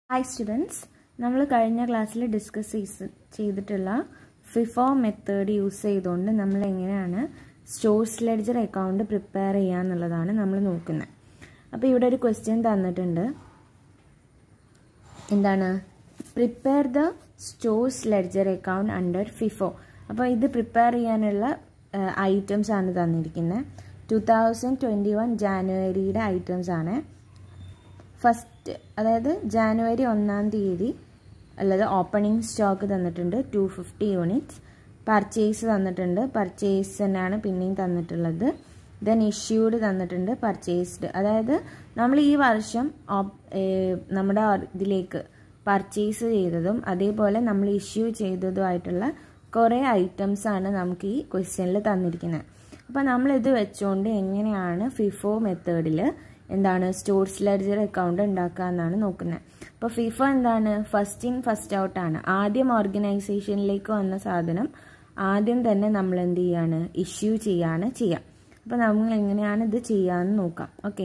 hi students നമ്മൾ കഴിഞ്ഞ ക്ലാസ്സിൽ ഡിസ്കസ് ചെയ്തിട്ടുള്ള ഫിഫോ മെത്തേഡ് യൂസ് ചെയ്തുകൊണ്ട് നമ്മൾ എങ്ങനെയാണ് സ്റ്റോഴ്സ് ലെഡ്ജർ അക്കൗണ്ട് പ്രിപ്പയർ ചെയ്യുക എന്നുള്ളതാണ് നമ്മൾ നോക്കുന്നത് അപ്പോൾ ഇവിടെ ഒരു ക്വസ്റ്റ്യൻ തന്നിട്ടുണ്ട് എന്താണ് prepare the stores ledger account under FIFO അപ്പോൾ ഇത് പ്രിപ്പയർ ചെയ്യാനുള്ള ഐറ്റംസ് ആണ് തന്നിരിക്കുന്നത് ടു തൗസൻഡ് ട്വൻറ്റി വൺ ജാനുവരിയുടെ ഐറ്റംസ് ആണ് ഫസ്റ്റ് അതായത് ജാനുവരി ഒന്നാം തീയതി അല്ലാതെ ഓപ്പണിംഗ് സ്റ്റോക്ക് തന്നിട്ടുണ്ട് ടു ഫിഫ്റ്റി യൂണിറ്റ്സ് പർച്ചേസ് തന്നിട്ടുണ്ട് പർച്ചേസ് തന്നെയാണ് പിന്നെയും തന്നിട്ടുള്ളത് ദെൻ ഇഷ്യൂഡ് തന്നിട്ടുണ്ട് പർച്ചേസ്ഡ് അതായത് നമ്മൾ ഈ വർഷം നമ്മുടെ ഇതിലേക്ക് പർച്ചേസ് ചെയ്തതും അതേപോലെ നമ്മൾ ഇഷ്യൂ ചെയ്തതുമായിട്ടുള്ള കുറേ ഐറ്റംസ് ആണ് നമുക്ക് ഈ ക്വസ്റ്റ്യനിൽ തന്നിരിക്കുന്നത് അപ്പോൾ നമ്മളിത് വെച്ചുകൊണ്ട് എങ്ങനെയാണ് ഫിഫോ മെത്തേഡിൽ എന്താണ് സ്റ്റോർസ് ലെഡ്ജർ അക്കൗണ്ട് ഉണ്ടാക്കുക എന്നാണ് നോക്കുന്നത് അപ്പോൾ ഫിഫ എന്താണ് ഫസ്റ്റ് ഇൻ ഫസ്റ്റ് ഔട്ട് ആണ് ആദ്യം ഓർഗനൈസേഷനിലേക്ക് വന്ന സാധനം ആദ്യം തന്നെ നമ്മൾ എന്ത് ചെയ്യാണ് ഇഷ്യൂ ചെയ്യാണ് ചെയ്യുക അപ്പോൾ നമ്മൾ എങ്ങനെയാണ് ഇത് ചെയ്യാമെന്ന് നോക്കാം ഓക്കെ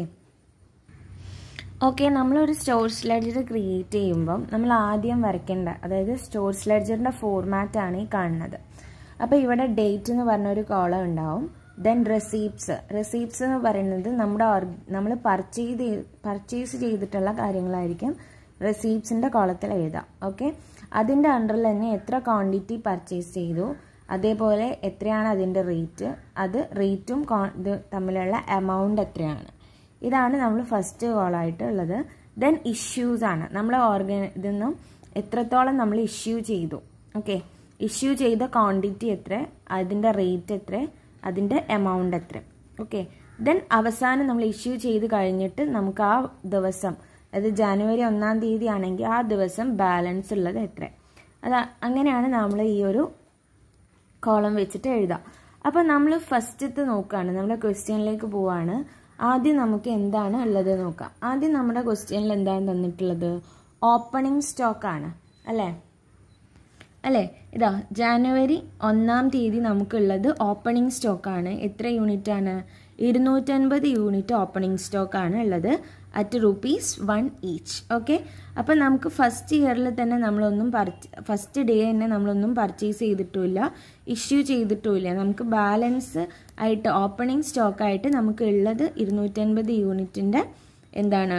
ഓക്കെ നമ്മളൊരു സ്റ്റോർസ് ലെഡ്ജർ ക്രിയേറ്റ് ചെയ്യുമ്പം നമ്മൾ ആദ്യം വരയ്ക്കേണ്ട അതായത് സ്റ്റോർസ് ലെഡ്ജറിൻ്റെ ഫോർമാറ്റ് ആണ് ഈ കാണുന്നത് അപ്പോൾ ഇവിടെ ഡേറ്റ് എന്ന് പറഞ്ഞ ഒരു കോളം ഉണ്ടാവും ദെൻ റെസീപ്റ്റ്സ് റെസീപ്റ്റ്സ് എന്ന് പറയുന്നത് നമ്മുടെ നമ്മൾ പർച്ചേസ് പർച്ചേസ് ചെയ്തിട്ടുള്ള കാര്യങ്ങളായിരിക്കും റെസീപ്റ്റ്സിൻ്റെ കോളത്തിൽ എഴുതാം ഓക്കെ അതിൻ്റെ അണ്ടറിൽ തന്നെ എത്ര ക്വാണ്ടിറ്റി പർച്ചേസ് ചെയ്തു അതേപോലെ എത്രയാണ് അതിൻ്റെ റേറ്റ് അത് റേറ്റും ഇത് തമ്മിലുള്ള എമൗണ്ട് എത്രയാണ് ഇതാണ് നമ്മൾ ഫസ്റ്റ് കോളായിട്ട് ഉള്ളത് ദെൻ ഇഷ്യൂസ് ആണ് നമ്മൾ ഓർഗന ഇതൊന്നും എത്രത്തോളം നമ്മൾ ഇഷ്യൂ ചെയ്തു ഓക്കെ ഇഷ്യൂ ചെയ്ത ക്വാണ്ടിറ്റി എത്ര അതിൻ്റെ റേറ്റ് എത്ര അതിൻ്റെ എമൗണ്ട് എത്ര ഓക്കെ ദെൻ അവസാനം നമ്മൾ ഇഷ്യൂ ചെയ്ത് കഴിഞ്ഞിട്ട് നമുക്ക് ആ ദിവസം അതായത് ജനുവരി ഒന്നാം തീയതി ആണെങ്കിൽ ആ ദിവസം ബാലൻസ് ഉള്ളത് എത്ര അത് അങ്ങനെയാണ് നമ്മൾ ഈ ഒരു കോളം വെച്ചിട്ട് എഴുതാം അപ്പോൾ നമ്മൾ ഫസ്റ്റത്തെ നോക്കുകയാണ് നമ്മുടെ ക്വസ്റ്റ്യനിലേക്ക് പോവാണ് ആദ്യം നമുക്ക് എന്താണ് ഉള്ളത് നോക്കാം ആദ്യം നമ്മുടെ ക്വസ്റ്റ്യനിൽ എന്താണ് തന്നിട്ടുള്ളത് ഓപ്പണിംഗ് സ്റ്റോക്കാണ് അല്ലേ അല്ലേ ഇതാ ജാനുവരി ഒന്നാം തീയതി നമുക്കുള്ളത് ഓപ്പണിംഗ് സ്റ്റോക്കാണ് എത്ര യൂണിറ്റ് ആണ് ഇരുന്നൂറ്റൻപത് യൂണിറ്റ് ഓപ്പണിംഗ് സ്റ്റോക്കാണ് ഉള്ളത് at rupees one each okay അപ്പം നമുക്ക് ഫസ്റ്റ് ഇയറിൽ തന്നെ നമ്മളൊന്നും പർച്ച ഫസ്റ്റ് ഡേ തന്നെ നമ്മളൊന്നും പർച്ചേസ് ചെയ്തിട്ടുമില്ല ഇഷ്യൂ ചെയ്തിട്ടുമില്ല നമുക്ക് ബാലൻസ് ആയിട്ട് ഓപ്പണിംഗ് സ്റ്റോക്കായിട്ട് നമുക്ക് ഉള്ളത് ഇരുന്നൂറ്റൻപത് യൂണിറ്റിൻ്റെ എന്താണ്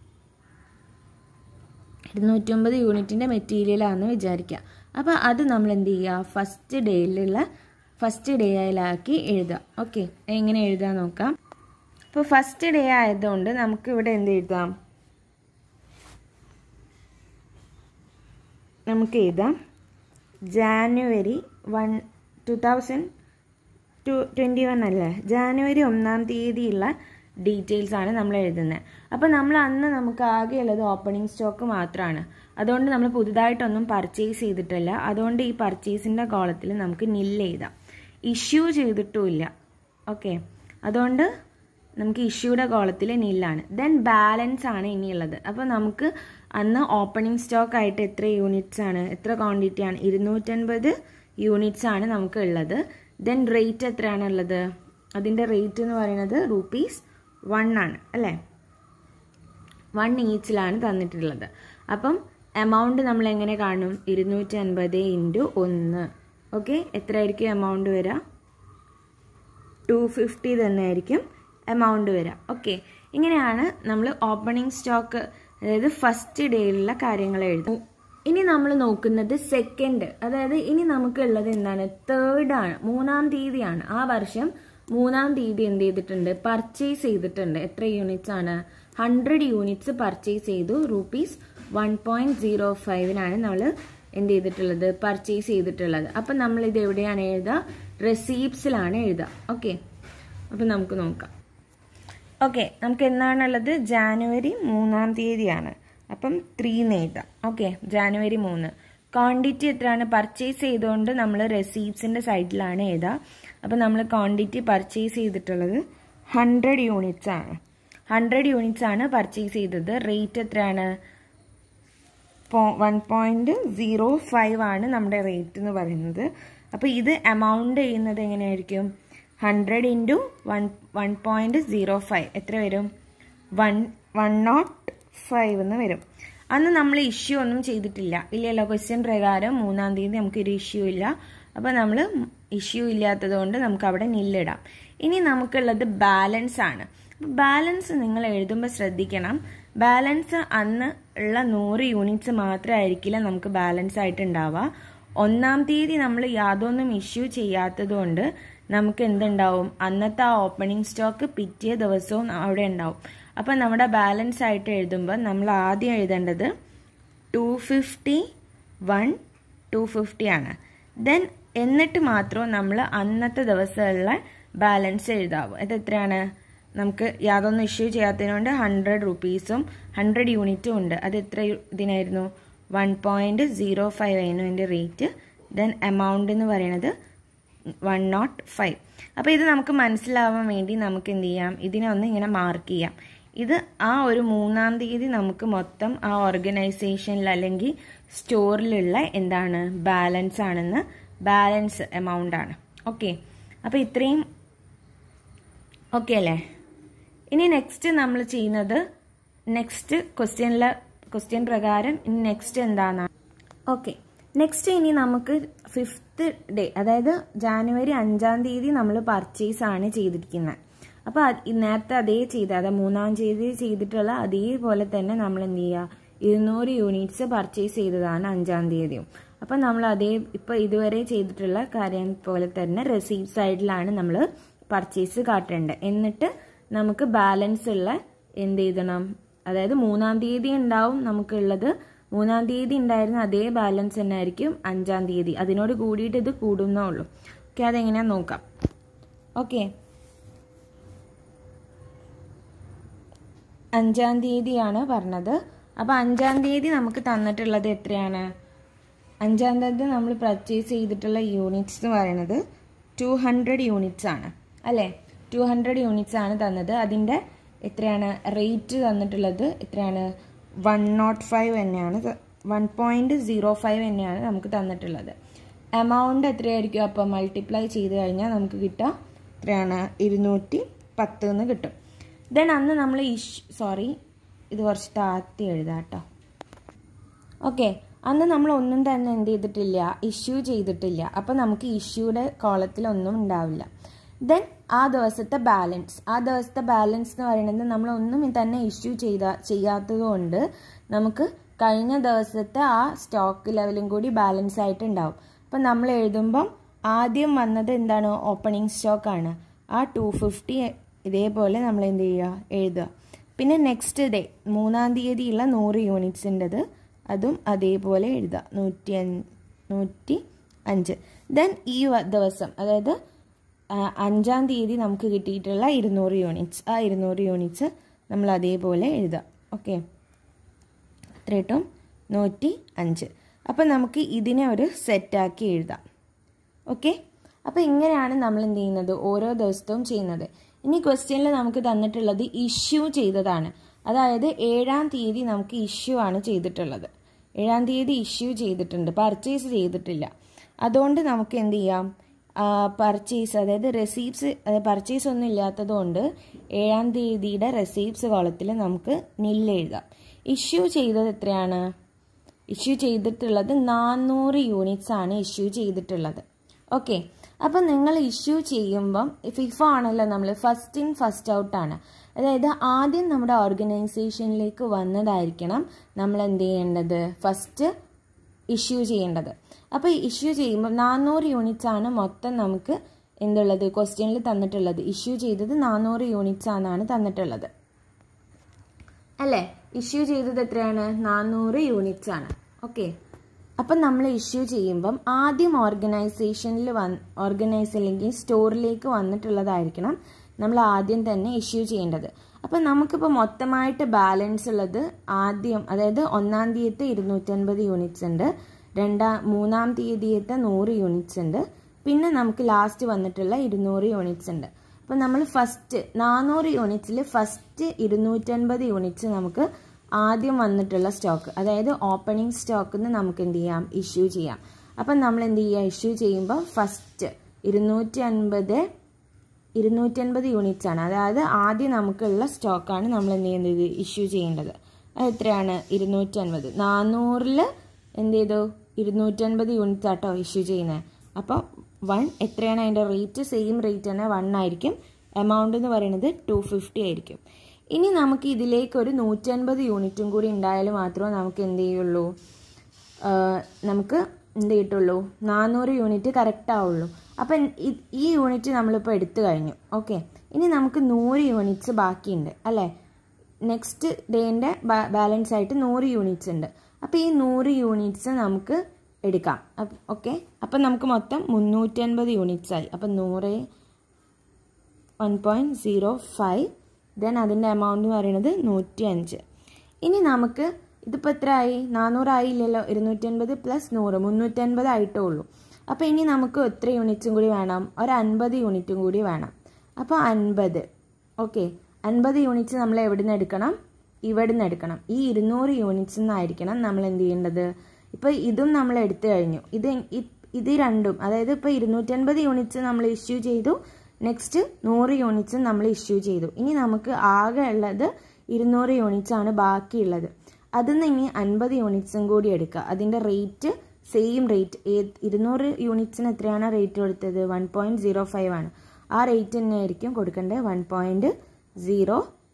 ഇരുന്നൂറ്റമ്പത് യൂണിറ്റിൻ്റെ മെറ്റീരിയലാണെന്ന് വിചാരിക്കുക അപ്പോൾ അത് നമ്മൾ എന്ത് ചെയ്യുക ഫസ്റ്റ് ഡേയിലുള്ള ഫസ്റ്റ് ഡേയിലാക്കി എഴുതുക ഓക്കെ എങ്ങനെ എഴുതാൻ നോക്കാം അപ്പോൾ ഫസ്റ്റ് ഡേ ആയതുകൊണ്ട് നമുക്ക് ഇവിടെ എന്ത് എഴുതാം നമുക്ക് എഴുതാം January one two thousand two twenty one അല്ലേ ജാനുവരി ഒന്നാം തീയതിയുള്ള ഡീറ്റെയിൽസ് ആണ് നമ്മൾ എഴുതുന്നത് അപ്പോൾ നമ്മൾ അന്ന് നമുക്ക് ആകെയുള്ളത് ഓപ്പണിംഗ് സ്റ്റോക്ക് മാത്രമാണ് അതുകൊണ്ട് നമ്മൾ പുതുതായിട്ടൊന്നും പർച്ചേസ് ചെയ്തിട്ടില്ല അതുകൊണ്ട് ഈ പർച്ചേസിൻ്റെ കോളത്തിൽ നമുക്ക് നില്ല് എഴുതാം ഇഷ്യൂ ചെയ്തിട്ടുമില്ല ഓക്കെ അതുകൊണ്ട് നമുക്ക് ഇഷ്യൂയുടെ കോളത്തിൽ നില്ലാണ് ദെൻ ബാലൻസ് ആണ് ഇനിയുള്ളത് അപ്പോൾ നമുക്ക് അന്ന് ഓപ്പണിംഗ് സ്റ്റോക്ക് ആയിട്ട് എത്ര യൂണിറ്റ്സ് ആണ് എത്ര ക്വാണ്ടിറ്റി ആണ് ഇരുന്നൂറ്റൻപത് യൂണിറ്റ്സ് ആണ് നമുക്ക് ഉള്ളത് ദെൻ റേറ്റ് എത്രയാണ് ഉള്ളത് അതിൻ്റെ റേറ്റ് എന്ന് പറയുന്നത് റുപ്പീസ് വൺ ആണ് അല്ലേ വൺ ഈച്ചിലാണ് തന്നിട്ടുള്ളത് അപ്പം എമൗണ്ട് നമ്മൾ എങ്ങനെ കാണും ഇരുന്നൂറ്റി അൻപത് ഇൻറ്റു ഒന്ന് ഓക്കെ എത്രയായിരിക്കും എമൗണ്ട് വരിക ടു ഫിഫ്റ്റി തന്നെ ആയിരിക്കും എമൗണ്ട് വരിക ഓക്കെ ഇങ്ങനെയാണ് നമ്മൾ ഓപ്പണിംഗ് സ്റ്റോക്ക് അതായത് ഫസ്റ്റ് ഡേയിലുള്ള കാര്യങ്ങൾ എഴുതും ഇനി നമ്മൾ നോക്കുന്നത് സെക്കൻഡ് അതായത് ഇനി നമുക്കുള്ളത് എന്താണ് തേർഡ് ആണ് മൂന്നാം തീയതിയാണ് ആ വർഷം മൂന്നാം തീയതി എന്ത് ചെയ്തിട്ടുണ്ട് പർച്ചേസ് ചെയ്തിട്ടുണ്ട് എത്ര യൂണിറ്റ്സ് ആണ് ഹൺഡ്രഡ് യൂണിറ്റ്സ് പർച്ചേസ് ചെയ്തു റുപ്പീസ് വൺ പോയിന്റ് സീറോ ഫൈവിനാണ് നമ്മൾ എന്ത് ചെയ്തിട്ടുള്ളത് പർച്ചേസ് ചെയ്തിട്ടുള്ളത് അപ്പം നമ്മൾ ഇത് എവിടെയാണ് എഴുതുക റെസീപ്സിലാണ് എഴുതുക ഓക്കെ അപ്പം നമുക്ക് നോക്കാം ഓക്കെ നമുക്ക് എന്നാണുള്ളത് ജാനുവരി മൂന്നാം തീയതിയാണ് അപ്പം ത്രീ എഴുതാം ഓക്കെ ജാനുവരി മൂന്ന് ക്വാണ്ടിറ്റി എത്രയാണ് പർച്ചേസ് ചെയ്തുകൊണ്ട് നമ്മൾ റെസീപ്സിൻ്റെ സൈഡിലാണ് എഴുതുക അപ്പം നമ്മൾ ക്വാണ്ടിറ്റി പർച്ചേസ് ചെയ്തിട്ടുള്ളത് ഹൺഡ്രഡ് യൂണിറ്റ്സ് ആണ് ഹൺഡ്രഡ് യൂണിറ്റ്സ് ആണ് പർച്ചേസ് ചെയ്തത് റേറ്റ് എത്രയാണ് വൺ പോയിൻറ്റ് സീറോ ഫൈവ് ആണ് നമ്മുടെ റേറ്റ് എന്ന് പറയുന്നത് അപ്പോൾ ഇത് എമൗണ്ട് ചെയ്യുന്നത് എങ്ങനെയായിരിക്കും hundred into one one point zero five എത്ര വരും വൺ വൺ നോട്ട് ഫൈവ് എന്ന് വരും അന്ന് നമ്മൾ ഇഷ്യൂ ഒന്നും ചെയ്തിട്ടില്ല ഇല്ലല്ലോ ക്വസ്റ്റ്യൻ പ്രകാരം മൂന്നാം തീയതി നമുക്കൊരു ഇഷ്യൂ ഇല്ല അപ്പോൾ നമ്മൾ ഇഷ്യൂ ഇല്ലാത്തത് കൊണ്ട് നമുക്ക് അവിടെ നില്ലിടാം ഇനി നമുക്കുള്ളത് ബാലൻസ് ആണ് ബാലൻസ് നിങ്ങൾ എഴുതുമ്പോൾ ശ്രദ്ധിക്കണം ബാലൻസ് അന്ന് ഉള്ള നൂറ് യൂണിറ്റ്സ് മാത്രമായിരിക്കില്ല നമുക്ക് ബാലൻസ് ആയിട്ട് ഉണ്ടാവുക ഒന്നാം തീയതി നമ്മൾ യാതൊന്നും ഇഷ്യൂ ചെയ്യാത്തത് കൊണ്ട് നമുക്ക് എന്തുണ്ടാവും അന്നത്തെ ആ ഓപ്പണിംഗ് സ്റ്റോക്ക് പിറ്റേ ദിവസവും അവിടെ ഉണ്ടാവും അപ്പം നമ്മുടെ ബാലൻസ് ആയിട്ട് എഴുതുമ്പോൾ നമ്മൾ ആദ്യം എഴുതേണ്ടത് two fifty one two fifty ആണ് ദെൻ എന്നിട്ട് മാത്രം നമ്മൾ അന്നത്തെ ദിവസമുള്ള ബാലൻസ് എഴുതാവും അത് എത്രയാണ് നമുക്ക് യാതൊന്നും ഇഷ്യൂ ചെയ്യാത്തതിനുകൊണ്ട് ഹൺഡ്രഡ് റുപ്പീസും ഹൺഡ്രഡ് യൂണിറ്റും ഉണ്ട് അത് എത്ര ഇതിനായിരുന്നു വൺ പോയിൻറ്റ് സീറോ ഫൈവ് ആയിരുന്നു അതിൻ്റെ റേറ്റ് ദെൻ എമൗണ്ട് എന്ന് പറയുന്നത് വൺ നോട്ട് ഫൈവ് അപ്പോൾ ഇത് നമുക്ക് മനസ്സിലാവാൻ വേണ്ടി നമുക്ക് എന്ത് ചെയ്യാം ഇതിനെ ഒന്ന് ഇങ്ങനെ മാർക്ക് ചെയ്യാം ഇത് ആ ഒരു മൂന്നാം തീയതി നമുക്ക് മൊത്തം ആ ഓർഗനൈസേഷനിൽ അല്ലെങ്കിൽ സ്റ്റോറിലുള്ള എന്താണ് ബാലൻസ് ആണെന്ന് ബാലൻസ് എമൗണ്ട് ആണ് ഓക്കെ അപ്പോൾ ഇത്രയും ഓക്കെ അല്ലേ ഇനി നെക്സ്റ്റ് നമ്മൾ ചെയ്യുന്നത് നെക്സ്റ്റ് ക്വസ്റ്റ്യനിലെ ക്വസ്റ്റ്യൻ പ്രകാരം ഇനി നെക്സ്റ്റ് എന്താണ് ഓക്കെ നെക്സ്റ്റ് ഇനി നമുക്ക് ഫിഫ്ത്ത് ഡേ അതായത് ജാനുവരി അഞ്ചാം തീയതി നമ്മൾ പർച്ചേസ് ആണ് ചെയ്തിരിക്കുന്നത് അപ്പോൾ നേരത്തെ അതേ ചെയ്ത അതായത് മൂന്നാം തീയതി ചെയ്തിട്ടുള്ള അതേപോലെ തന്നെ നമ്മൾ എന്ത് ചെയ്യുക ഇരുന്നൂറ് യൂണിറ്റ്സ് പർച്ചേസ് ചെയ്തതാണ് അഞ്ചാം തീയതിയും അപ്പം നമ്മൾ അതേ ഇപ്പോൾ ഇതുവരെ ചെയ്തിട്ടുള്ള കാര്യം പോലെ തന്നെ റെസീപ്റ്റ് സൈഡിലാണ് നമ്മൾ പർച്ചേസ് കാട്ടേണ്ടത് എന്നിട്ട് നമുക്ക് ബാലൻസ് ഉള്ള എന്ത് ചെയ്യണം അതായത് മൂന്നാം തീയതി ഉണ്ടാവും നമുക്കുള്ളത് മൂന്നാം തീയതി ഉണ്ടായിരുന്ന അതേ ബാലൻസ് തന്നെ ആയിരിക്കും അഞ്ചാം തീയതി അതിനോട് കൂടിയിട്ട് ഇത് കൂടുന്നേ ഉള്ളൂ ഓക്കെ അതെങ്ങനെയാന്ന് നോക്കാം ഓക്കെ അഞ്ചാം തീയതിയാണ് പറഞ്ഞത് അപ്പോൾ അഞ്ചാം തീയതി നമുക്ക് തന്നിട്ടുള്ളത് എത്രയാണ് അഞ്ചാം തീയതി നമ്മൾ പർച്ചേസ് ചെയ്തിട്ടുള്ള യൂണിറ്റ്സ് എന്ന് പറയുന്നത് ടു ഹൺഡ്രഡ് യൂണിറ്റ്സ് ആണ് അല്ലേ ടു ഹൺഡ്രഡ് യൂണിറ്റ്സ് ആണ് തന്നത് അതിൻ്റെ എത്രയാണ് റേറ്റ് തന്നിട്ടുള്ളത് എത്രയാണ് വൺ നോട്ട് ഫൈവ് തന്നെയാണ് വൺ പോയിൻറ്റ് സീറോ ഫൈവ് തന്നെയാണ് നമുക്ക് തന്നിട്ടുള്ളത് എമൗണ്ട് എത്രയായിരിക്കും അപ്പോൾ മൾട്ടിപ്ലൈ ചെയ്ത് കഴിഞ്ഞാൽ നമുക്ക് കിട്ടുക എത്രയാണ് ഇരുന്നൂറ്റി പത്ത് എന്ന് കിട്ടും ദെൻ അന്ന് നമ്മൾ ഇഷ് സോറി ഇത് കുറച്ച് താത്തി എഴുതാം കേട്ടോ ഓക്കെ അന്ന് നമ്മൾ ഒന്നും തന്നെ എന്ത് ചെയ്തിട്ടില്ല ഇഷ്യൂ ചെയ്തിട്ടില്ല അപ്പോൾ നമുക്ക് ഇഷ്യൂയുടെ കോളത്തിലൊന്നും ഉണ്ടാവില്ല ദെൻ ആ ദിവസത്തെ ബാലൻസ് ആ ദിവസത്തെ ബാലൻസ് എന്ന് പറയുന്നത് നമ്മൾ ഒന്നും തന്നെ ഇഷ്യൂ ചെയ്ത ചെയ്യാത്തത് കൊണ്ട് നമുക്ക് കഴിഞ്ഞ ദിവസത്തെ ആ സ്റ്റോക്ക് ലെവലും കൂടി ബാലൻസ് ആയിട്ടുണ്ടാവും അപ്പം നമ്മൾ എഴുതുമ്പം ആദ്യം വന്നത് എന്താണ് ഓപ്പണിംഗ് സ്റ്റോക്കാണ് ആ ടു ഫിഫ്റ്റി ഇതേപോലെ നമ്മൾ എന്ത് ചെയ്യുക എഴുതുക പിന്നെ നെക്സ്റ്റ് ഡേ മൂന്നാം തീയതിയുള്ള നൂറ് യൂണിറ്റ്സിൻ്റെത് അതും അതേപോലെ എഴുതുക നൂറ്റി നൂറ്റി അഞ്ച് ദെൻ ഈ ദിവസം അതായത് അഞ്ചാം തീയതി നമുക്ക് കിട്ടിയിട്ടുള്ള ഇരുന്നൂറ് യൂണിറ്റ്സ് ആ ഇരുന്നൂറ് യൂണിറ്റ്സ് നമ്മൾ അതേപോലെ എഴുതാം ഓക്കെ എത്ര കിട്ടും നൂറ്റി അഞ്ച് അപ്പം നമുക്ക് ഇതിനെ ഒരു സെറ്റാക്കി എഴുതാം ഓക്കെ അപ്പോൾ ഇങ്ങനെയാണ് നമ്മൾ എന്ത് ചെയ്യുന്നത് ഓരോ ദിവസവും ചെയ്യുന്നത് ഇനി ക്വസ്റ്റ്യനിൽ നമുക്ക് തന്നിട്ടുള്ളത് ഇഷ്യൂ ചെയ്തതാണ് അതായത് ഏഴാം തീയതി നമുക്ക് ഇഷ്യൂ ആണ് ചെയ്തിട്ടുള്ളത് ഏഴാം തീയതി ഇഷ്യൂ ചെയ്തിട്ടുണ്ട് പർച്ചേസ് ചെയ്തിട്ടില്ല അതുകൊണ്ട് നമുക്ക് എന്ത് ചെയ്യാം പർച്ചേസ് അതായത് റെസീപ്റ്റ്സ് പർച്ചേസ് ഒന്നും ഇല്ലാത്തത് കൊണ്ട് ഏഴാം തീയതിയുടെ റെസീപ്റ്റ്സ് കോളത്തിൽ നമുക്ക് നില്ല് എഴുതാം ഇഷ്യൂ ചെയ്തത് എത്രയാണ് ഇഷ്യൂ ചെയ്തിട്ടുള്ളത് നാനൂറ് യൂണിറ്റ്സ് ആണ് ഇഷ്യൂ ചെയ്തിട്ടുള്ളത് ഓക്കെ അപ്പം നിങ്ങൾ ഇഷ്യൂ ചെയ്യുമ്പം ഫിഫ ആണല്ലോ നമ്മൾ ഫസ്റ്റ് ഇൻ ഫസ്റ്റ് ഔട്ട് ആണ് അതായത് ആദ്യം നമ്മുടെ ഓർഗനൈസേഷനിലേക്ക് വന്നതായിരിക്കണം നമ്മൾ എന്ത് ചെയ്യേണ്ടത് ഫസ്റ്റ് ഇഷ്യൂ ചെയ്യേണ്ടത് അപ്പോൾ ഇഷ്യൂ ചെയ്യുമ്പോൾ നാനൂറ് യൂണിറ്റ്സ് ആണ് മൊത്തം നമുക്ക് എന്തുള്ളത് ക്വസ്റ്റ്യനിൽ തന്നിട്ടുള്ളത് ഇഷ്യൂ ചെയ്തത് നാനൂറ് യൂണിറ്റ്സ് ആണെന്നാണ് തന്നിട്ടുള്ളത് അല്ലേ ഇഷ്യൂ ചെയ്തത് എത്രയാണ് നാനൂറ് യൂണിറ്റ്സ് ആണ് ഓക്കെ അപ്പം നമ്മൾ ഇഷ്യൂ ചെയ്യുമ്പം ആദ്യം ഓർഗനൈസേഷനിൽ വന്ന് ഓർഗനൈസ് അല്ലെങ്കിൽ സ്റ്റോറിലേക്ക് വന്നിട്ടുള്ളതായിരിക്കണം നമ്മൾ ആദ്യം തന്നെ ഇഷ്യൂ ചെയ്യേണ്ടത് അപ്പം നമുക്കിപ്പോൾ മൊത്തമായിട്ട് ബാലൻസ് ഉള്ളത് ആദ്യം അതായത് ഒന്നാം തീയതി ഇരുന്നൂറ്റൻപത് യൂണിറ്റ്സ് ഉണ്ട് രണ്ടാം മൂന്നാം തീയതിയത്തെ നൂറ് യൂണിറ്റ്സ് ഉണ്ട് പിന്നെ നമുക്ക് ലാസ്റ്റ് വന്നിട്ടുള്ള ഇരുന്നൂറ് യൂണിറ്റ്സ് ഉണ്ട് അപ്പം നമ്മൾ ഫസ്റ്റ് നാനൂറ് യൂണിറ്റ്സിൽ ഫസ്റ്റ് ഇരുന്നൂറ്റൻപത് യൂണിറ്റ്സ് നമുക്ക് ആദ്യം വന്നിട്ടുള്ള സ്റ്റോക്ക് അതായത് ഓപ്പണിംഗ് സ്റ്റോക്കിൽ നിന്ന് നമുക്ക് എന്ത് ചെയ്യാം ഇഷ്യൂ ചെയ്യാം അപ്പം നമ്മൾ എന്ത് ചെയ്യുക ഇഷ്യൂ ചെയ്യുമ്പോൾ ഫസ്റ്റ് ഇരുന്നൂറ്റി അൻപത് ഇരുന്നൂറ്റൻപത് യൂണിറ്റ്സ് ആണ് അതായത് ആദ്യം നമുക്കുള്ള സ്റ്റോക്കാണ് നമ്മൾ എന്ത് ചെയ്യുന്നത് ഇഷ്യൂ ചെയ്യേണ്ടത് അത് എത്രയാണ് ഇരുന്നൂറ്റൻപത് നാനൂറിൽ എന്ത് ചെയ്തു ഇരുന്നൂറ്റൻപത് യൂണിറ്റ്സ് ആട്ടോ ഇഷ്യൂ ചെയ്യുന്നത് അപ്പോൾ വൺ എത്രയാണ് അതിൻ്റെ റേറ്റ് സെയിം റേറ്റ് തന്നെ വൺ ആയിരിക്കും എമൗണ്ട് എന്ന് പറയുന്നത് ടു ഫിഫ്റ്റി ആയിരിക്കും ഇനി നമുക്ക് ഇതിലേക്ക് ഒരു നൂറ്റൻപത് യൂണിറ്റും കൂടി ഉണ്ടായാൽ മാത്രമേ നമുക്ക് എന്ത് ചെയ്യുള്ളൂ നമുക്ക് എന്ത് കിട്ടുള്ളൂ നാനൂറ് യൂണിറ്റ് കറക്റ്റ് ആവുള്ളൂ അപ്പം ഈ യൂണിറ്റ് നമ്മളിപ്പോൾ എടുത്തു കഴിഞ്ഞു ഓക്കെ ഇനി നമുക്ക് നൂറ് യൂണിറ്റ്സ് ബാക്കിയുണ്ട് അല്ലേ നെക്സ്റ്റ് ഡേൻ്റെ ബാലൻസ് ആയിട്ട് നൂറ് യൂണിറ്റ്സ് ഉണ്ട് അപ്പോൾ ഈ നൂറ് യൂണിറ്റ്സ് നമുക്ക് എടുക്കാം ഓക്കെ അപ്പം നമുക്ക് മൊത്തം മുന്നൂറ്റൻപത് യൂണിറ്റ്സ് ആയി അപ്പം നൂറ് one point zero five then അതിൻ്റെ എമൗണ്ട് എന്ന് പറയുന്നത് നൂറ്റി അഞ്ച് ഇനി നമുക്ക് ഇതിപ്പോൾ എത്ര ആയി നാനൂറായില്ലല്ലോ ഇരുന്നൂറ്റൻപത് പ്ലസ് നൂറ് മുന്നൂറ്റൻപത് ആയിട്ടേ ഉള്ളൂ അപ്പോൾ ഇനി നമുക്ക് എത്ര യൂണിറ്റ്സും കൂടി വേണം ഒരു അൻപത് യൂണിറ്റും കൂടി വേണം അപ്പോൾ അൻപത് ഓക്കെ അൻപത് യൂണിറ്റ്സ് നമ്മൾ എവിടെ നിന്ന് എടുക്കണം ഇവിടെ നിന്ന് എടുക്കണം ഈ ഇരുന്നൂറ് യൂണിറ്റ്സ് നിന്നായിരിക്കണം നമ്മൾ എന്ത് ചെയ്യേണ്ടത് ഇപ്പോൾ ഇതും നമ്മൾ എടുത്തു കഴിഞ്ഞു ഇത് ഇത് രണ്ടും അതായത് ഇപ്പോൾ ഇരുന്നൂറ്റൻപത് യൂണിറ്റ്സ് നമ്മൾ ഇഷ്യൂ ചെയ്തു നെക്സ്റ്റ് നൂറ് യൂണിറ്റ്സ് നമ്മൾ ഇഷ്യൂ ചെയ്തു ഇനി നമുക്ക് ആകെ ഉള്ളത് ഇരുന്നൂറ് യൂണിറ്റ്സ് ആണ് ബാക്കിയുള്ളത് അതിൽ നിന്ന് ഇനി അൻപത് യൂണിറ്റ്സും കൂടി എടുക്കുക അതിൻ്റെ റേറ്റ് സെയിം റേറ്റ് ഇരുന്നൂറ് യൂണിറ്റ്സിന് എത്രയാണ് റേറ്റ് കൊടുത്തത് വൺ പോയിൻറ്റ് സീറോ ഫൈവ് ആണ് ആ റേറ്റ് തന്നെ ആയിരിക്കും കൊടുക്കേണ്ടത് one point zero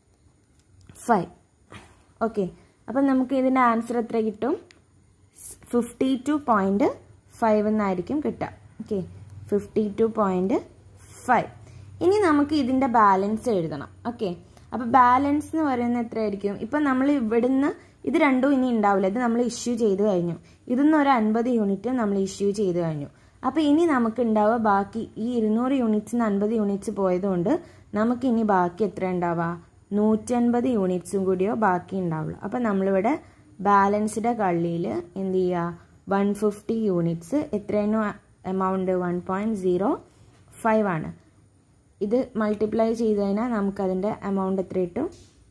five okay അപ്പം നമുക്ക് ഇതിൻ്റെ ആൻസർ എത്ര കിട്ടും ഫിഫ്റ്റി ടു പോയിൻറ്റ് ഫൈവ് എന്നായിരിക്കും കിട്ടുക okay fifty two point five ഇനി നമുക്ക് ഇതിൻ്റെ ബാലൻസ് എഴുതണം ഓക്കെ അപ്പോൾ ബാലൻസ് എന്ന് പറയുന്നത് എത്രയായിരിക്കും ഇപ്പം നമ്മൾ ഇവിടുന്ന് ഇത് രണ്ടും ഇനി ഉണ്ടാവില്ല ഇത് നമ്മൾ ഇഷ്യൂ ചെയ്ത് കഴിഞ്ഞു ഇതിന്ന് ഒരു അൻപത് യൂണിറ്റ് നമ്മൾ ഇഷ്യൂ ചെയ്ത് കഴിഞ്ഞു അപ്പോൾ ഇനി നമുക്ക് ഉണ്ടാവുക ബാക്കി ഈ ഇരുന്നൂറ് യൂണിറ്റ്സിന് അൻപത് യൂണിറ്റ്സ് പോയതുകൊണ്ട് നമുക്ക് ഇനി ബാക്കി എത്ര ഉണ്ടാവുക നൂറ്റൻപത് യൂണിറ്റ്സും കൂടിയോ ബാക്കി ഉണ്ടാവുള്ളൂ അപ്പോൾ നമ്മളിവിടെ ബാലൻസ്ഡ് കള്ളിയിൽ എന്ത് ചെയ്യുക വൺ ഫിഫ്റ്റി യൂണിറ്റ്സ് എത്രയായിരുന്നു amount one point zero five ആണ് ഇത് മൾട്ടിപ്ലൈ ചെയ്ത് കഴിഞ്ഞാൽ നമുക്കതിൻ്റെ എമൗണ്ട് എത്ര കിട്ടും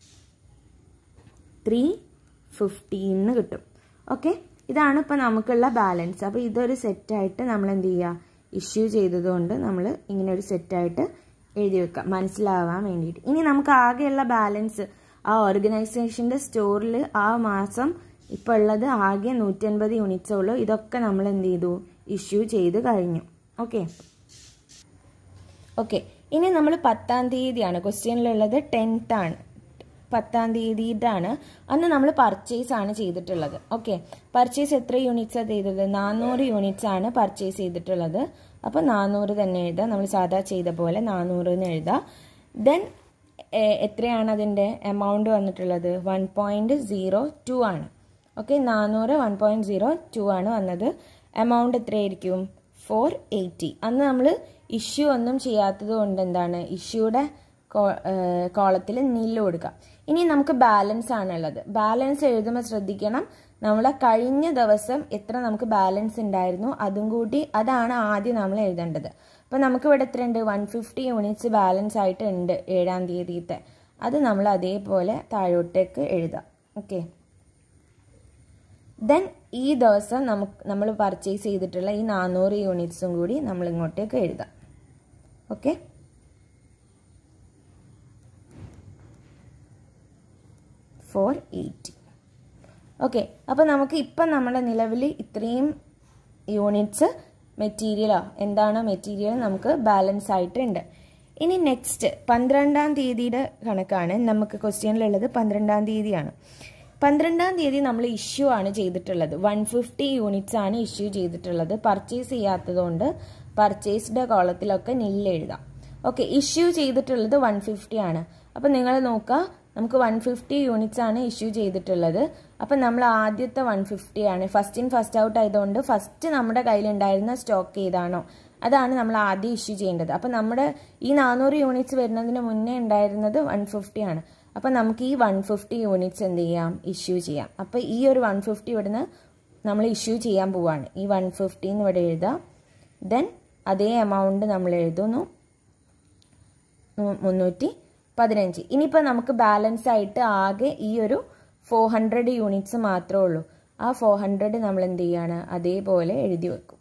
ത്രീ ഫിഫ്റ്റീന്ന് കിട്ടും ഓക്കെ ഇതാണ് ഇപ്പോൾ നമുക്കുള്ള ബാലൻസ് അപ്പോൾ ഇതൊരു സെറ്റായിട്ട് നമ്മൾ എന്ത് ചെയ്യുക ഇഷ്യൂ ചെയ്തതുകൊണ്ട് നമ്മൾ ഇങ്ങനെ ഒരു സെറ്റായിട്ട് എഴുതി വെക്കാം മനസ്സിലാവാൻ വേണ്ടിയിട്ട് ഇനി നമുക്ക് ആകെയുള്ള ബാലൻസ് ആ ഓർഗനൈസേഷൻ്റെ സ്റ്റോറിൽ ആ മാസം ഇപ്പോൾ ഉള്ളത് ആകെ നൂറ്റൻപത് യൂണിറ്റ്സേ ഉള്ളൂ ഇതൊക്കെ നമ്മൾ എന്ത് ചെയ്തു ഇഷ്യൂ ചെയ്ത് കഴിഞ്ഞു ഓക്കെ ഓക്കെ ഇനി നമ്മൾ പത്താം തീയതിയാണ് ക്വസ്റ്റ്യനിലുള്ളത് ടെൻത്ത് ആണ് പത്താം തീയതിയിട്ടാണ് അന്ന് നമ്മൾ പർച്ചേസ് ആണ് ചെയ്തിട്ടുള്ളത് ഓക്കെ പർച്ചേസ് എത്ര യൂണിറ്റ്സാണ് ചെയ്തത് നാനൂറ് യൂണിറ്റ്സ് ആണ് പർച്ചേസ് ചെയ്തിട്ടുള്ളത് അപ്പോൾ നാനൂറ് തന്നെ എഴുതുക നമ്മൾ സാധാ ചെയ്ത പോലെ നാനൂറ് എന്ന് എഴുതുക ദെൻ എത്രയാണ് അതിൻ്റെ എമൗണ്ട് വന്നിട്ടുള്ളത് വൺ പോയിൻറ്റ് സീറോ ടു ആണ് ഓക്കെ നാനൂറ് വൺ പോയിൻറ്റ് സീറോ ടു ആണ് വന്നത് എമൗണ്ട് എത്രയായിരിക്കും ഫോർ എയ്റ്റി അന്ന് നമ്മൾ ഇഷ്യൂ ഒന്നും ചെയ്യാത്തത് കൊണ്ട് എന്താണ് ഇഷ്യൂയുടെ കോളത്തിൽ നില്ല് കൊടുക്കുക ഇനി നമുക്ക് ബാലൻസ് ആണുള്ളത് ബാലൻസ് എഴുതുമ്പോൾ ശ്രദ്ധിക്കണം നമ്മളെ കഴിഞ്ഞ ദിവസം എത്ര നമുക്ക് ബാലൻസ് ഉണ്ടായിരുന്നു അതും കൂടി അതാണ് ആദ്യം നമ്മൾ എഴുതേണ്ടത് അപ്പോൾ നമുക്ക് ഇവിടെ എത്ര ഉണ്ട് വൺ ഫിഫ്റ്റി യൂണിറ്റ്സ് ബാലൻസ് ആയിട്ട് ഉണ്ട് ഏഴാം തീയതിത്തെ അത് നമ്മൾ അതേപോലെ താഴോട്ടേക്ക് എഴുതാം ഓക്കെ ദെൻ ഈ ദിവസം നമുക്ക് നമ്മൾ പർച്ചേസ് ചെയ്തിട്ടുള്ള ഈ നാനൂറ് യൂണിറ്റ്സും കൂടി നമ്മൾ ഇങ്ങോട്ടേക്ക് എഴുതാം ഓക്കെ ഫോർ എയ്റ്റി ഓക്കെ അപ്പോൾ നമുക്ക് ഇപ്പം നമ്മുടെ നിലവിൽ ഇത്രയും യൂണിറ്റ്സ് മെറ്റീരിയലോ എന്താണോ മെറ്റീരിയൽ നമുക്ക് ബാലൻസ് ആയിട്ടുണ്ട് ഇനി നെക്സ്റ്റ് പന്ത്രണ്ടാം തീയതിയുടെ കണക്കാണ് നമുക്ക് ക്വസ്റ്റ്യനിലുള്ളത് പന്ത്രണ്ടാം തീയതിയാണ് പന്ത്രണ്ടാം തീയതി നമ്മൾ ഇഷ്യൂ ആണ് ചെയ്തിട്ടുള്ളത് വൺ ഫിഫ്റ്റി യൂണിറ്റ്സ് ആണ് ഇഷ്യൂ ചെയ്തിട്ടുള്ളത് പർച്ചേസ് ചെയ്യാത്തതുകൊണ്ട് പർച്ചേസ്ഡ് കോളത്തിലൊക്കെ നില്ല് എഴുതാം ഓക്കെ ഇഷ്യൂ ചെയ്തിട്ടുള്ളത് വൺ ഫിഫ്റ്റി ആണ് അപ്പം നിങ്ങൾ നോക്കുക നമുക്ക് വൺ ഫിഫ്റ്റി യൂണിറ്റ്സ് ആണ് ഇഷ്യൂ ചെയ്തിട്ടുള്ളത് അപ്പം നമ്മൾ ആദ്യത്തെ വൺ ഫിഫ്റ്റി ആണ് ഫസ്റ്റ് ഇൻ ഫസ്റ്റ് ഔട്ട് ആയതുകൊണ്ട് ഫസ്റ്റ് നമ്മുടെ കയ്യിലുണ്ടായിരുന്ന സ്റ്റോക്ക് ഏതാണോ അതാണ് നമ്മൾ ആദ്യം ഇഷ്യൂ ചെയ്യേണ്ടത് അപ്പം നമ്മുടെ ഈ നാനൂറ് യൂണിറ്റ്സ് വരുന്നതിന് മുന്നേ ഉണ്ടായിരുന്നത് വൺ ഫിഫ്റ്റി ആണ് അപ്പം നമുക്ക് ഈ വൺ ഫിഫ്റ്റി യൂണിറ്റ്സ് എന്ത് ചെയ്യാം ഇഷ്യൂ ചെയ്യാം അപ്പോൾ ഈ ഒരു വൺ ഫിഫ്റ്റി ഇവിടുന്ന് നമ്മൾ ഇഷ്യൂ ചെയ്യാൻ പോവാണ് ഈ വൺ ഫിഫ്റ്റീന്ന് ഇവിടെ എഴുതാം ദെൻ അതേ എമൗണ്ട് നമ്മൾ എഴുതുന്നു മുന്നൂറ്റി പതിനഞ്ച് ഇനിയിപ്പോൾ നമുക്ക് ബാലൻസ് ആയിട്ട് ആകെ ഈ ഒരു ഫോർ ഹൺഡ്രഡ് യൂണിറ്റ്സ് മാത്രമേ ഉള്ളൂ ആ ഫോർ ഹൺഡ്രഡ് നമ്മൾ എന്ത് ചെയ്യാണ് അതേപോലെ എഴുതി വെക്കും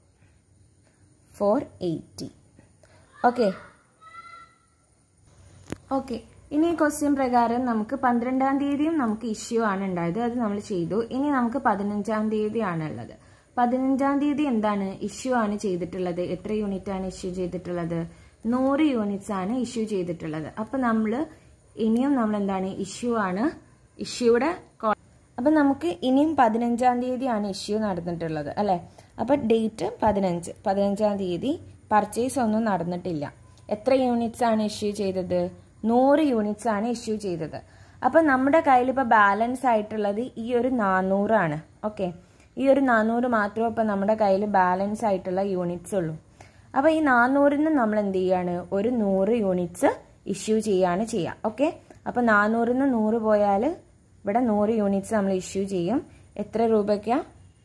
ഫോർ എയ്റ്റി ഓക്കെ ഓക്കെ ഇനി ഈ ക്വസ്റ്റ്യൻ പ്രകാരം നമുക്ക് പന്ത്രണ്ടാം തീയതിയും നമുക്ക് ഇഷ്യൂ ആണ് ഉണ്ടായത് അത് നമ്മൾ ചെയ്തു ഇനി നമുക്ക് പതിനഞ്ചാം തീയതിയാണ് ഉള്ളത് പതിനഞ്ചാം തീയതി എന്താണ് ഇഷ്യൂ ആണ് ചെയ്തിട്ടുള്ളത് എത്ര യൂണിറ്റ് ആണ് ഇഷ്യൂ ചെയ്തിട്ടുള്ളത് നൂറ് യൂണിറ്റ്സ് ആണ് ഇഷ്യൂ ചെയ്തിട്ടുള്ളത് അപ്പൊ നമ്മൾ ഇനിയും നമ്മൾ എന്താണ് ഇഷ്യൂ ആണ് ഇഷ്യൂടെ അപ്പൊ നമുക്ക് ഇനിയും പതിനഞ്ചാം തീയതിയാണ് ഇഷ്യൂ നടന്നിട്ടുള്ളത് അല്ലെ അപ്പൊ ഡേറ്റ് പതിനഞ്ച് പതിനഞ്ചാം തീയതി പർച്ചേസ് ഒന്നും നടന്നിട്ടില്ല എത്ര യൂണിറ്റ്സ് ആണ് ഇഷ്യൂ ചെയ്തത് നൂറ് യൂണിറ്റ്സ് ആണ് ഇഷ്യൂ ചെയ്തത് അപ്പൊ നമ്മുടെ കയ്യിൽ ഇപ്പൊ ബാലൻസ് ആയിട്ടുള്ളത് ഈ ഒരു നാനൂറാണ് ഓക്കെ ഈ ഒരു നാനൂറ് മാത്രമേ ഇപ്പൊ നമ്മുടെ കയ്യിൽ ബാലൻസ് ആയിട്ടുള്ള യൂണിറ്റ്സ് ഉള്ളൂ അപ്പൊ ഈ നാനൂറിന് നമ്മൾ എന്ത് ചെയ്യാണ് ഒരു നൂറ് യൂണിറ്റ്സ് ഇഷ്യൂ ചെയ്യാണ് ചെയ്യുക ഓക്കെ അപ്പൊ നാനൂറിന് നൂറ് പോയാൽ ഇവിടെ നൂറ് യൂണിറ്റ്സ് നമ്മൾ ഇഷ്യൂ ചെയ്യും എത്ര രൂപയ്ക്കാ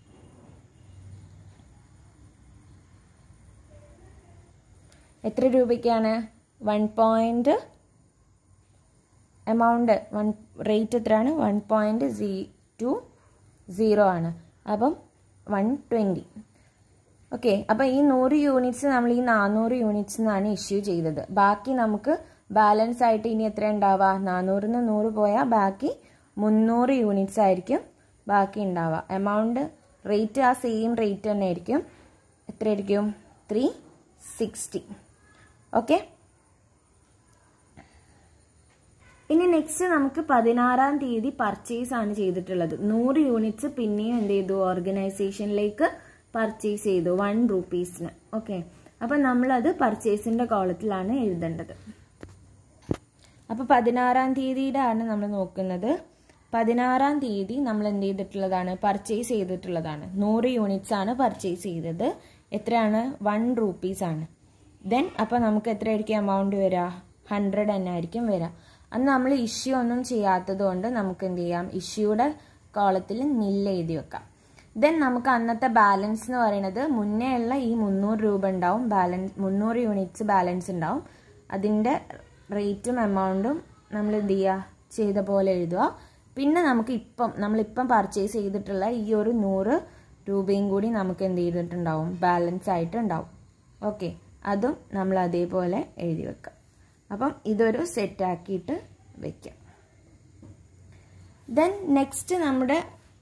എത്ര രൂപയ്ക്കാണ് one point amount one rate എത്രയാണ് വൺ പോയിന്റ് സീ ടു സീറോ ആണ് അപ്പം വൺ ട്വൻറ്റി ഓക്കെ അപ്പം ഈ നൂറ് യൂണിറ്റ്സ് നമ്മൾ ഈ നാനൂറ് യൂണിറ്റ്സ് നിന്നാണ് ഇഷ്യൂ ചെയ്തത് ബാക്കി നമുക്ക് ബാലൻസ് ആയിട്ട് ഇനി എത്ര ഉണ്ടാവുക നാനൂറിന് നൂറ് പോയാൽ ബാക്കി മുന്നൂറ് യൂണിറ്റ്സ് ആയിരിക്കും ബാക്കി ഉണ്ടാവുക എമൗണ്ട് റേറ്റ് ആ സെയിം റേറ്റ് തന്നെ ആയിരിക്കും എത്രയായിരിക്കും ത്രീ സിക്സ്റ്റി ഓക്കെ ഇനി നെക്സ്റ്റ് നമുക്ക് പതിനാറാം തീയതി പർച്ചേസ് ആണ് ചെയ്തിട്ടുള്ളത് നൂറ് യൂണിറ്റ്സ് പിന്നെയും എന്ത് ചെയ്തു ഓർഗനൈസേഷനിലേക്ക് പർച്ചേസ് ചെയ്തു വൺ റുപ്പീസിന് ഓക്കെ അപ്പൊ നമ്മളത് പർച്ചേസിന്റെ കോളത്തിലാണ് എഴുതേണ്ടത് അപ്പൊ പതിനാറാം തീയതിയുടെ ആണ് നമ്മൾ നോക്കുന്നത് പതിനാറാം തീയതി നമ്മൾ എന്ത് ചെയ്തിട്ടുള്ളതാണ് പർച്ചേസ് ചെയ്തിട്ടുള്ളതാണ് നൂറ് യൂണിറ്റ്സ് ആണ് പർച്ചേസ് ചെയ്തത് എത്രയാണ് വൺ റുപ്പീസ് ആണ് ദെൻ അപ്പൊ നമുക്ക് എത്രയായിരിക്കും എമൗണ്ട് വരിക ഹൺഡ്രഡ് തന്നെ ആയിരിക്കും വരിക അന്ന് നമ്മൾ ഇഷ്യൂ ഒന്നും ചെയ്യാത്തത് കൊണ്ട് നമുക്ക് എന്ത് ചെയ്യാം ഇഷ്യൂയുടെ കോളത്തിൽ നില്ല എഴുതി വെക്കാം ദെൻ നമുക്ക് അന്നത്തെ ബാലൻസ് എന്ന് പറയുന്നത് മുന്നേ ഉള്ള ഈ മുന്നൂറ് രൂപ ഉണ്ടാവും ബാലൻസ് മുന്നൂറ് യൂണിറ്റ്സ് ബാലൻസ് ഉണ്ടാവും അതിൻ്റെ റേറ്റും എമൗണ്ടും നമ്മൾ എന്ത് ചെയ്യുക ചെയ്ത പോലെ എഴുതുക പിന്നെ നമുക്ക് ഇപ്പം നമ്മളിപ്പം പർച്ചേസ് ചെയ്തിട്ടുള്ള ഈ ഒരു നൂറ് രൂപയും കൂടി നമുക്ക് എന്ത് ചെയ്തിട്ടുണ്ടാവും ബാലൻസ് ആയിട്ട് ഉണ്ടാവും ഓക്കെ അതും നമ്മൾ അതേപോലെ എഴുതി വെക്കാം അപ്പം ഇതൊരു സെറ്റ് ആക്കിയിട്ട് വെക്കാം ദെൻ നെക്സ്റ്റ് നമ്മുടെ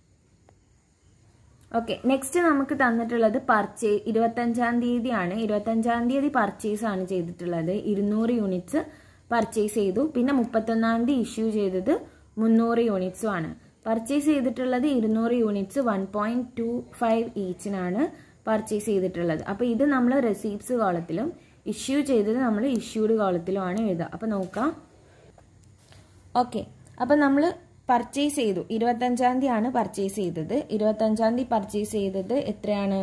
ഓക്കെ നെക്സ്റ്റ് നമുക്ക് തന്നിട്ടുള്ളത് പർച്ചേ ഇരുപത്തഞ്ചാം തീയതിയാണ് ഇരുപത്തഞ്ചാം തീയതി പർച്ചേസ് ആണ് ചെയ്തിട്ടുള്ളത് ഇരുന്നൂറ് യൂണിറ്റ്സ് പർച്ചേസ് ചെയ്തു പിന്നെ മുപ്പത്തൊന്നാം തീയതി ഇഷ്യൂ ചെയ്തത് മുന്നൂറ് യൂണിറ്റ്സും ആണ് പർച്ചേസ് ചെയ്തിട്ടുള്ളത് ഇരുന്നൂറ് units one point two five ഈച്ചിനാണ് പർച്ചേസ് ചെയ്തിട്ടുള്ളത് അപ്പോൾ ഇത് നമ്മൾ റെസീപ്റ്റ്സ് കോളത്തിലും ഇഷ്യൂ ചെയ്തത് നമ്മൾ ഇഷ്യൂഡ് കോളത്തിലുമാണ് എഴുതുക അപ്പോൾ നോക്കാം ഓക്കെ അപ്പം നമ്മൾ പർച്ചേസ് ചെയ്തു ഇരുപത്തഞ്ചാം തീയതിയാണ് പർച്ചേസ് ചെയ്തത് ഇരുപത്തഞ്ചാം തീയതി പർച്ചേസ് ചെയ്തത് എത്രയാണ്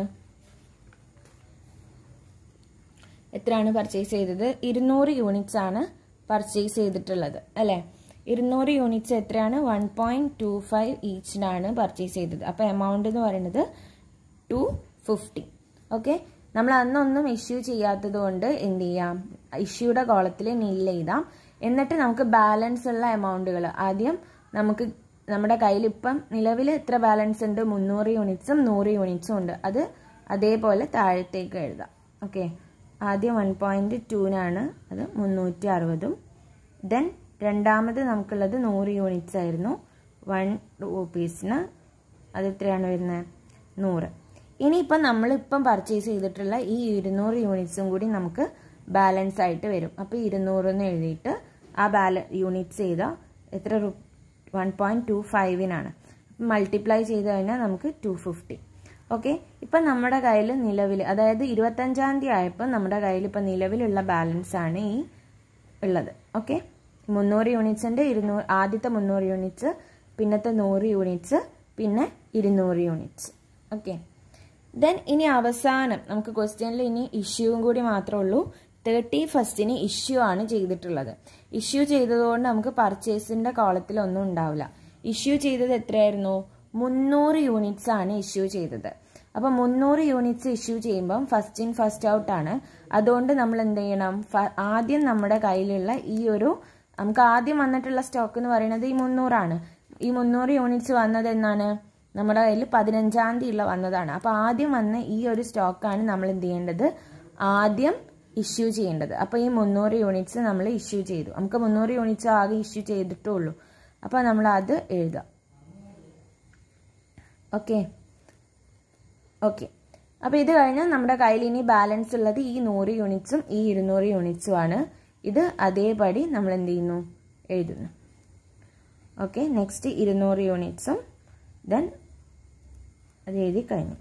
എത്രയാണ് പർച്ചേസ് ചെയ്തത് ഇരുന്നൂറ് യൂണിറ്റ്സ് ആണ് പർച്ചേസ് ചെയ്തിട്ടുള്ളത് അല്ലേ ഇരുന്നൂറ് യൂണിറ്റ്സ് എത്രയാണ് വൺ പോയിന്റ് ടു ഫൈവ് ഈച്ചിനാണ് പർച്ചേസ് ചെയ്തത് അപ്പോൾ എമൗണ്ട് എന്ന് പറയുന്നത് ടു ഫിഫ്റ്റി ഓക്കെ നമ്മൾ അന്നൊന്നും ഇഷ്യൂ ചെയ്യാത്തത് കൊണ്ട് എന്ത് ചെയ്യാം ഇഷ്യൂയുടെ കോളത്തിൽ നില്ല എഴുതാം എന്നിട്ട് നമുക്ക് ബാലൻസ് ഉള്ള എമൗണ്ടുകൾ ആദ്യം നമുക്ക് നമ്മുടെ കയ്യിൽ ഇപ്പം നിലവിൽ എത്ര ബാലൻസ് ഉണ്ട് മുന്നൂറ് യൂണിറ്റ്സും നൂറ് യൂണിറ്റ്സും ഉണ്ട് അത് അതേപോലെ താഴത്തേക്ക് എഴുതാം ഓക്കെ ആദ്യം വൺ പോയിന്റ് ടൂനാണ് അത് മുന്നൂറ്റി അറുപതും ദെൻ രണ്ടാമത് നമുക്കുള്ളത് നൂറ് യൂണിറ്റ്സ് ആയിരുന്നു വൺ റുപ്പീസിന് അത് എത്രയാണ് വരുന്നത് നൂറ് ഇനിയിപ്പം നമ്മളിപ്പം പർച്ചേസ് ചെയ്തിട്ടുള്ള ഈ ഇരുന്നൂറ് യൂണിറ്റ്സും കൂടി നമുക്ക് ബാലൻസ് ആയിട്ട് വരും അപ്പോൾ ഇരുന്നൂറ് എന്ന് എഴുതിയിട്ട് ആ ബാല യൂണിറ്റ്സ് ചെയ്താൽ എത്ര റു വൺ പോയിന്റ് ടു ഫൈവിനാണ് മൾട്ടിപ്ലൈ ചെയ്ത് കഴിഞ്ഞാൽ നമുക്ക് ടു ഫിഫ്റ്റി ഓക്കെ ഇപ്പം നമ്മുടെ കയ്യിൽ നിലവിൽ അതായത് ഇരുപത്തഞ്ചാം തീയതി ആയപ്പോൾ നമ്മുടെ കയ്യിൽ ഇപ്പം നിലവിലുള്ള ബാലൻസ് ആണ് ഈ ഉള്ളത് ഓക്കെ മുന്നൂറ് യൂണിറ്റ്സിൻ്റെ ഇരുന്നൂറ് ആദ്യത്തെ മുന്നൂറ് യൂണിറ്റ്സ് പിന്നത്തെ നൂറ് യൂണിറ്റ്സ് പിന്നെ ഇരുന്നൂറ് യൂണിറ്റ്സ് ഓക്കെ ദെൻ ഇനി അവസാനം നമുക്ക് ക്വസ്റ്റ്യനിൽ ഇനി ഇഷ്യൂവും കൂടി മാത്രമേ ഉള്ളൂ തേർട്ടി ഫസ്റ്റിന് ഇഷ്യൂ ആണ് ചെയ്തിട്ടുള്ളത് ഇഷ്യൂ ചെയ്തതുകൊണ്ട് നമുക്ക് പർച്ചേസിന്റെ കോളത്തിൽ ഒന്നും ഉണ്ടാവില്ല ഇഷ്യൂ ചെയ്തത് എത്രയായിരുന്നു മുന്നൂറ് യൂണിറ്റ്സ് ആണ് ഇഷ്യൂ ചെയ്തത് അപ്പം മുന്നൂറ് യൂണിറ്റ്സ് ഇഷ്യൂ ചെയ്യുമ്പം ഫസ്റ്റ് ഇൻ ഫസ്റ്റ് ഔട്ട് ആണ് അതുകൊണ്ട് നമ്മൾ എന്ത് ചെയ്യണം ആദ്യം നമ്മുടെ കയ്യിലുള്ള ഈ ഒരു നമുക്ക് ആദ്യം വന്നിട്ടുള്ള സ്റ്റോക്ക് എന്ന് പറയുന്നത് ഈ മുന്നൂറാണ് ഈ മുന്നൂറ് യൂണിറ്റ്സ് വന്നത് എന്നാണ് നമ്മുടെ കയ്യിൽ പതിനഞ്ചാം തീയതി ഉള്ള വന്നതാണ് അപ്പോൾ ആദ്യം വന്ന ഈ ഒരു സ്റ്റോക്കാണ് നമ്മൾ എന്ത് ചെയ്യേണ്ടത് ആദ്യം ഇഷ്യൂ ചെയ്യേണ്ടത് അപ്പോൾ ഈ മുന്നൂറ് യൂണിറ്റ്സ് നമ്മൾ ഇഷ്യൂ ചെയ്തു നമുക്ക് മുന്നൂറ് യൂണിറ്റ്സ് ആകെ ഇഷ്യൂ ചെയ്തിട്ടുള്ളൂ അപ്പോൾ നമ്മൾ അത് എഴുതാം ഓക്കെ ഓക്കെ അപ്പോൾ ഇത് കഴിഞ്ഞാൽ നമ്മുടെ കയ്യിൽ ഇനി ബാലൻസ് ഉള്ളത് ഈ നൂറ് യൂണിറ്റ്സും ഈ ഇരുന്നൂറ് യൂണിറ്റ്സും ആണ് ഇത് അതേപടി നമ്മൾ എന്ത് ചെയ്യുന്നു എഴുതുന്നു ഓക്കെ നെക്സ്റ്റ് ഇരുന്നൂറ് യൂണിറ്റ്സും ദെൻ അത് എഴുതി കഴിഞ്ഞു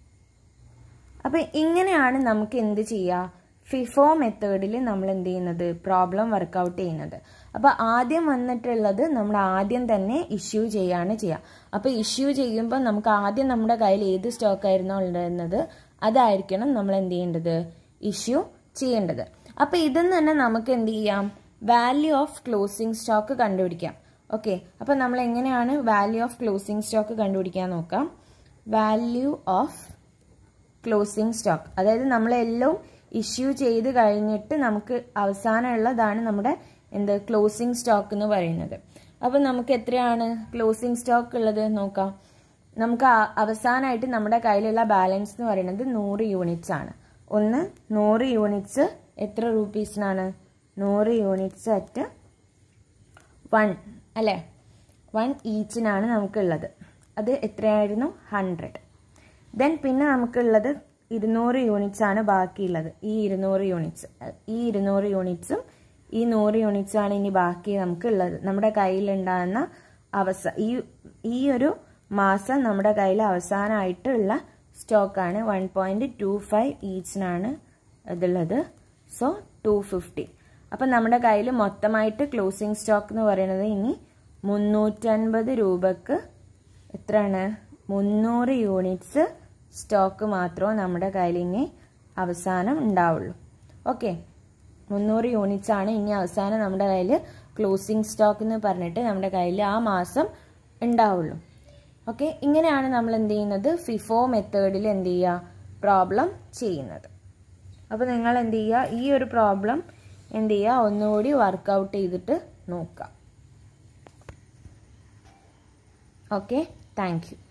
അപ്പം ഇങ്ങനെയാണ് നമുക്ക് എന്ത് ചെയ്യുക ഫിഫോ മെത്തേഡിൽ നമ്മൾ എന്ത് ചെയ്യുന്നത് പ്രോബ്ലം വർക്കൗട്ട് ചെയ്യുന്നത് അപ്പോൾ ആദ്യം വന്നിട്ടുള്ളത് നമ്മൾ ആദ്യം തന്നെ ഇഷ്യൂ ചെയ്യാണ് ചെയ്യുക അപ്പോൾ ഇഷ്യൂ ചെയ്യുമ്പോൾ നമുക്ക് ആദ്യം നമ്മുടെ കയ്യിൽ ഏത് സ്റ്റോക്ക് ആയിരുന്നോ ഉണ്ടായിരുന്നത് അതായിരിക്കണം നമ്മൾ എന്ത് ചെയ്യേണ്ടത് ഇഷ്യൂ ചെയ്യേണ്ടത് അപ്പോൾ ഇതിൽ തന്നെ നമുക്ക് എന്ത് ചെയ്യാം വാല്യൂ ഓഫ് ക്ലോസിംഗ് സ്റ്റോക്ക് കണ്ടുപിടിക്കാം ഓക്കെ അപ്പോൾ നമ്മൾ എങ്ങനെയാണ് വാല്യൂ ഓഫ് ക്ലോസിംഗ് സ്റ്റോക്ക് കണ്ടുപിടിക്കാൻ നോക്കാം വാല്യൂ ഓഫ് ക്ലോസിംഗ് സ്റ്റോക്ക് അതായത് നമ്മളെല്ലാം ഇഷ്യൂ ചെയ്ത് കഴിഞ്ഞിട്ട് നമുക്ക് അവസാനമുള്ളതാണ് നമ്മുടെ എന്ത് ക്ലോസിംഗ് സ്റ്റോക്ക് എന്ന് പറയുന്നത് അപ്പം നമുക്ക് എത്രയാണ് ക്ലോസിംഗ് സ്റ്റോക്ക് ഉള്ളത് നോക്കാം നമുക്ക് അവസാനമായിട്ട് നമ്മുടെ കയ്യിലുള്ള ബാലൻസ് എന്ന് പറയുന്നത് നൂറ് യൂണിറ്റ്സ് ആണ് ഒന്ന് നൂറ് യൂണിറ്റ്സ് എത്ര റുപ്പീസിനാണ് നൂറ് യൂണിറ്റ്സ് അറ്റ് വൺ അല്ലേ വൺ ഈച്ചിനാണ് നമുക്കുള്ളത് അത് എത്രയായിരുന്നു ഹൺഡ്രഡ് ദെൻ പിന്നെ നമുക്കുള്ളത് ഇരുന്നൂറ് യൂണിറ്റ്സ് ആണ് ബാക്കിയുള്ളത് ഈ ഇരുന്നൂറ് യൂണിറ്റ്സ് ഈ ഇരുന്നൂറ് യൂണിറ്റ്സും ഈ നൂറ് യൂണിറ്റ്സ് ആണ് ഇനി ബാക്കി നമുക്കുള്ളത് നമ്മുടെ കയ്യിലുണ്ടാകുന്ന അവസ ഈ ഈ ഒരു മാസം നമ്മുടെ കയ്യിൽ അവസാനമായിട്ടുള്ള സ്റ്റോക്കാണ് വൺ പോയിന്റ് ടു ഫൈവ് ഈച്ചിനാണ് ഇതുള്ളത് സോ ടു ഫിഫ്റ്റി അപ്പം നമ്മുടെ കയ്യിൽ മൊത്തമായിട്ട് ക്ലോസിംഗ് സ്റ്റോക്ക് എന്ന് പറയുന്നത് ഇനി മുന്നൂറ്റൻപത് രൂപക്ക് എത്രയാണ് മുന്നൂറ് യൂണിറ്റ്സ് സ്റ്റോക്ക് മാത്രമേ നമ്മുടെ കയ്യിൽ ഇനി അവസാനം ഉണ്ടാവുള്ളൂ ഓക്കെ മുന്നൂറ് യൂണിറ്റ്സ് ആണ് ഇനി അവസാനം നമ്മുടെ കയ്യിൽ ക്ലോസിംഗ് സ്റ്റോക്ക് എന്ന് പറഞ്ഞിട്ട് നമ്മുടെ കയ്യിൽ ആ മാസം ഉണ്ടാവുള്ളൂ ഓക്കെ ഇങ്ങനെയാണ് നമ്മൾ എന്ത് ചെയ്യുന്നത് ഫിഫോ മെത്തേഡിൽ എന്ത് ചെയ്യുക പ്രോബ്ലം ചെയ്യുന്നത് അപ്പോൾ നിങ്ങൾ എന്ത് ചെയ്യുക ഈ ഒരു പ്രോബ്ലം എന്ത് ചെയ്യുക ഒന്നുകൂടി വർക്കൗട്ട് ചെയ്തിട്ട് നോക്കാം ഓക്കെ താങ്ക് യു